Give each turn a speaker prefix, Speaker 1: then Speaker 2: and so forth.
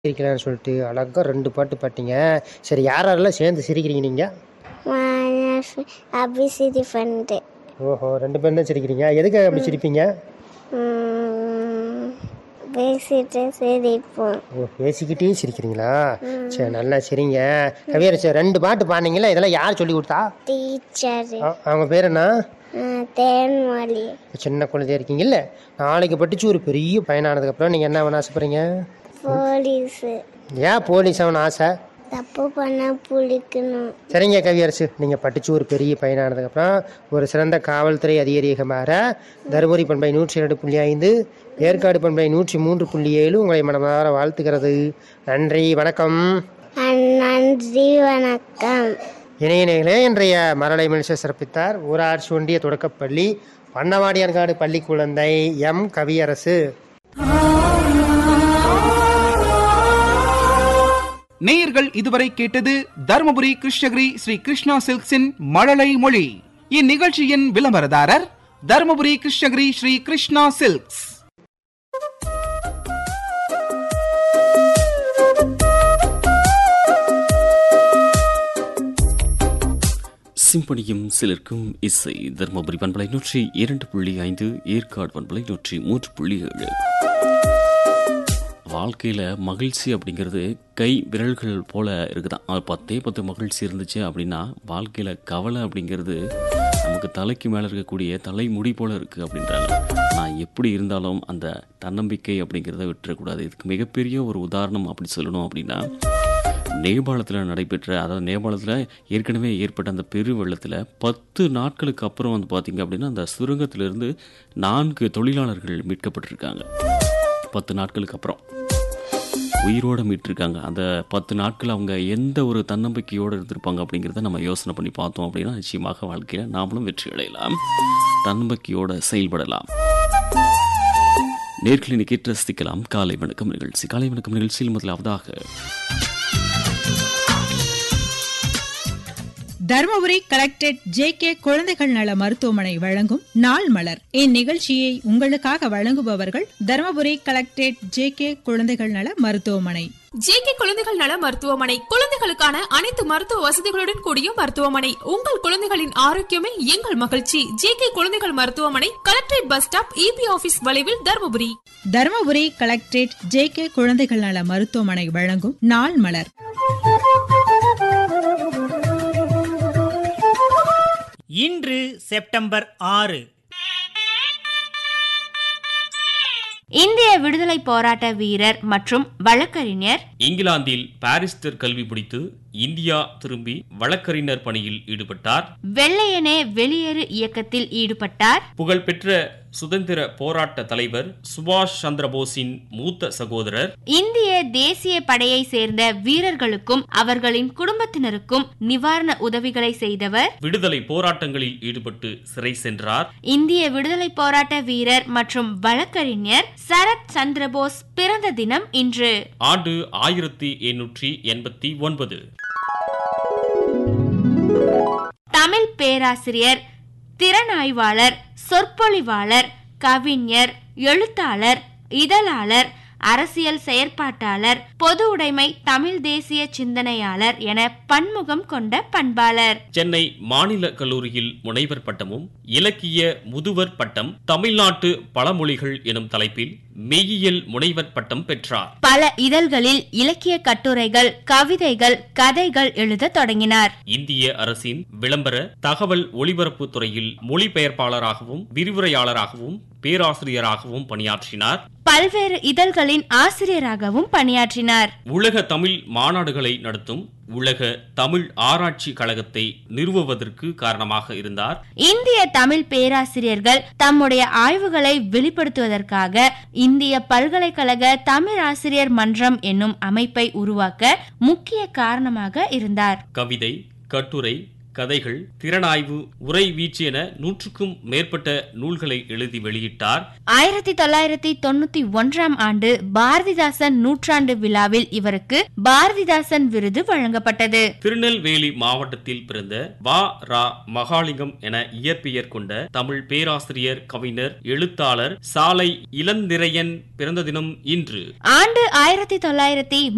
Speaker 1: சிரிக்கலான்னு சொல்லிட்டு அழகா ரெண்டு பாட்டு பாட்டீங்க சரி யார் யாரெல்லாம் சேர்ந்து சிரிக்கிறீங்க நீங்கள்
Speaker 2: மானஸ் அபிசிடி ஃபண்டு
Speaker 1: ஓஹோ ரெண்டு பேரும் தான் சிரிக்கிறீங்க எதுக்காக அப்படி சிரிப்பீங்க
Speaker 2: பேசிட்டு சிரிப்போம்
Speaker 1: ஓ பேசிக்கிட்டே சிரிக்கிறீங்களா சரி நல்லா சரிங்க கவியர் சரி ரெண்டு பாட்டு பாடினீங்களா இதெல்லாம் யார் சொல்லி கொடுத்தா
Speaker 2: டீச்சர்
Speaker 1: ஆ, அவங்க பேர் என்ன
Speaker 2: தேன்மொழி
Speaker 1: சின்ன குழந்தையா இருக்கீங்கல்ல நாளைக்கு படிச்சு ஒரு பெரிய பையனானதுக்கப்புறம் நீங்கள் என்ன பண்ண ஆசைப்படுறீங்க
Speaker 2: போலீஸு
Speaker 1: ஏன் போலீஸ் ஆகணும் ஆசை
Speaker 2: தப்பு பண்ணால் பிடிக்கணும்
Speaker 1: சரிங்க கவியரசு நீங்கள் படித்து ஒரு பெரிய பையனானதுக்கப்புறம் ஒரு சிறந்த காவல்துறை அதிகாரியாக மாற தருமபுரி பண்பை நூற்றி இரண்டு புள்ளி ஐந்து ஏற்காடு பண்பை நூற்றி மூன்று புள்ளி ஏழு உங்களை மனமார வாழ்த்துகிறது நன்றி வணக்கம்
Speaker 2: நன்றி வணக்கம்
Speaker 1: இணையர்களே இன்றைய மரலை மனுஷ சிறப்பித்தார் ஊராட்சி ஒன்றிய தொடக்கப்பள்ளி பண்ணவாடியான்காடு பள்ளி குழந்தை எம் கவியரசு
Speaker 3: நேயர்கள் இதுவரை கேட்டது தருமபுரி கிருஷ்ணகிரி ஸ்ரீ கிருஷ்ணா சில்க்ஸின் மழலை மொழி இந்நிகழ்ச்சியின் விளம்பரதாரர் தருமபுரி கிருஷ்ணகிரி ஸ்ரீ கிருஷ்ணா சில்க்ஸ்
Speaker 4: சிம்பனியும் சிலருக்கும் இசை தர்மபுரி பண்பலை நூற்றி இரண்டு புள்ளி ஐந்து ஏற்காடு பண்பலை நூற்றி மூன்று புள்ளி ஏழு வாழ்க்கையில் மகிழ்ச்சி அப்படிங்கிறது கை விரல்கள் போல இருக்குதான் அது பத்தே பத்து மகிழ்ச்சி இருந்துச்சு அப்படின்னா வாழ்க்கையில் கவலை அப்படிங்கிறது நமக்கு தலைக்கு மேலே இருக்கக்கூடிய தலைமுடி போல இருக்குது அப்படின்றாங்க நான் எப்படி இருந்தாலும் அந்த தன்னம்பிக்கை அப்படிங்கிறத விட்டுறக்கூடாது இதுக்கு மிகப்பெரிய ஒரு உதாரணம் அப்படி சொல்லணும் அப்படின்னா நேபாளத்தில் நடைபெற்ற அதாவது நேபாளத்தில் ஏற்கனவே ஏற்பட்ட அந்த பெரு வெள்ளத்தில் பத்து நாட்களுக்கு அப்புறம் வந்து பார்த்தீங்க அப்படின்னா அந்த சுரங்கத்திலிருந்து நான்கு தொழிலாளர்கள் மீட்கப்பட்டிருக்காங்க பத்து நாட்களுக்கு அப்புறம் உயிரோடு மீட்டிருக்காங்க அந்த பத்து நாட்கள் அவங்க எந்த ஒரு தன்னம்பிக்கையோடு இருந்திருப்பாங்க அப்படிங்கிறத நம்ம யோசனை பண்ணி பார்த்தோம் அப்படின்னா நிச்சயமாக வாழ்க்கையில் நாமளும் வெற்றி அடையலாம் தன்னம்பிக்கையோடு செயல்படலாம் நேர்களை நிற்க ரசிக்கலாம் காலை வணக்கம் நிகழ்ச்சி காலை வணக்கம் நிகழ்ச்சியில் முதலாவதாக
Speaker 5: தருமபுரி கலெக்டரேட் ஜே கே குழந்தைகள் நல மருத்துவமனை வழங்கும் நாள் மலர் இந்நிகழ்ச்சியை உங்களுக்காக வழங்குபவர்கள் தருமபுரி கலெக்டரேட் ஜே கே குழந்தைகள் நல மருத்துவமனை
Speaker 6: ஜேகே குழந்தைகள் நல மருத்துவமனை குழந்தைகளுக்கான அனைத்து மருத்துவ வசதிகளுடன் கூடிய மருத்துவமனை உங்கள் குழந்தைகளின் ஆரோக்கியமே எங்கள் மகிழ்ச்சி ஜேகே குழந்தைகள் மருத்துவமனை collectorate bus stop EB office வளைவில் Dharmapuri
Speaker 5: Dharmapuri collectorate J K குழந்தைகள் நல மருத்துவமனை வழங்கும் நாள் மலர்
Speaker 7: இன்று செப்டம்பர் ஆறு
Speaker 8: இந்திய விடுதலை போராட்ட வீரர் மற்றும் வழக்கறிஞர்
Speaker 4: இங்கிலாந்தில் பாரிஸ்டர் கல்வி முடித்து இந்தியா திரும்பி வழக்கறிஞர் பணியில் ஈடுபட்டார்
Speaker 8: வெள்ளையனே வெளியேறு இயக்கத்தில் ஈடுபட்டார்
Speaker 4: புகழ்பெற்ற சுதந்திர போராட்ட தலைவர் சுபாஷ் சந்திர போஸின் மூத்த சகோதரர்
Speaker 8: இந்திய தேசிய படையை சேர்ந்த வீரர்களுக்கும் அவர்களின் குடும்பத்தினருக்கும் நிவாரண உதவிகளை செய்தவர்
Speaker 4: விடுதலை போராட்டங்களில் ஈடுபட்டு சிறை சென்றார்
Speaker 8: இந்திய விடுதலை போராட்ட வீரர் மற்றும் வழக்கறிஞர் சரத் சந்திரபோஸ் பிறந்த தினம் இன்று
Speaker 4: ஆண்டு ஆயிரத்தி எண்ணூற்றி எண்பத்தி ஒன்பது
Speaker 8: தமிழ் பேராசிரியர் திறனாய்வாளர் சொற்பொழிவாளர் கவிஞர் எழுத்தாளர் இதழாளர் அரசியல் செயற்பாட்டாளர் பொது உடைமை தமிழ் தேசிய சிந்தனையாளர் என பன்முகம் கொண்ட பண்பாளர்
Speaker 4: சென்னை மாநில கல்லூரியில் முனைவர் பட்டமும் இலக்கிய முதுவர் பட்டம் தமிழ்நாட்டு பழமொழிகள் எனும் தலைப்பில் மெய்யியல் முனைவர் பட்டம் பெற்றார்
Speaker 8: பல இதழ்களில் இலக்கிய கட்டுரைகள் கவிதைகள் கதைகள் எழுத தொடங்கினார்
Speaker 4: இந்திய அரசின் விளம்பர தகவல் ஒலிபரப்பு துறையில் மொழிபெயர்ப்பாளராகவும் விரிவுரையாளராகவும் பேராசிரியராகவும் பணியாற்றினார்
Speaker 8: பல்வேறு இதழ்களின் ஆசிரியராகவும் பணியாற்றினார்
Speaker 4: உலக தமிழ் மாநாடுகளை நடத்தும் உலக தமிழ் ஆராய்ச்சி கழகத்தை நிறுவுவதற்கு காரணமாக இருந்தார்
Speaker 8: இந்திய தமிழ் பேராசிரியர்கள் தம்முடைய ஆய்வுகளை வெளிப்படுத்துவதற்காக இந்திய பல்கலைக்கழக தமிழ் ஆசிரியர் மன்றம் என்னும் அமைப்பை உருவாக்க முக்கிய காரணமாக இருந்தார்
Speaker 4: கவிதை கட்டுரை கதைகள் திறனாய்வு உரை வீச்சு என நூற்றுக்கும் மேற்பட்ட நூல்களை எழுதி வெளியிட்டார்
Speaker 8: ஆயிரத்தி தொள்ளாயிரத்தி தொண்ணூத்தி ஒன்றாம் ஆண்டு பாரதிதாசன் நூற்றாண்டு விழாவில் இவருக்கு பாரதிதாசன் விருது வழங்கப்பட்டது
Speaker 4: திருநெல்வேலி மாவட்டத்தில் பிறந்த வா ரா மகாலிங்கம் என இயற்பெயர் கொண்ட தமிழ் பேராசிரியர் கவிஞர் எழுத்தாளர் சாலை இளந்திரையன் பிறந்த தினம் இன்று
Speaker 8: ஆண்டு ஆயிரத்தி தொள்ளாயிரத்தி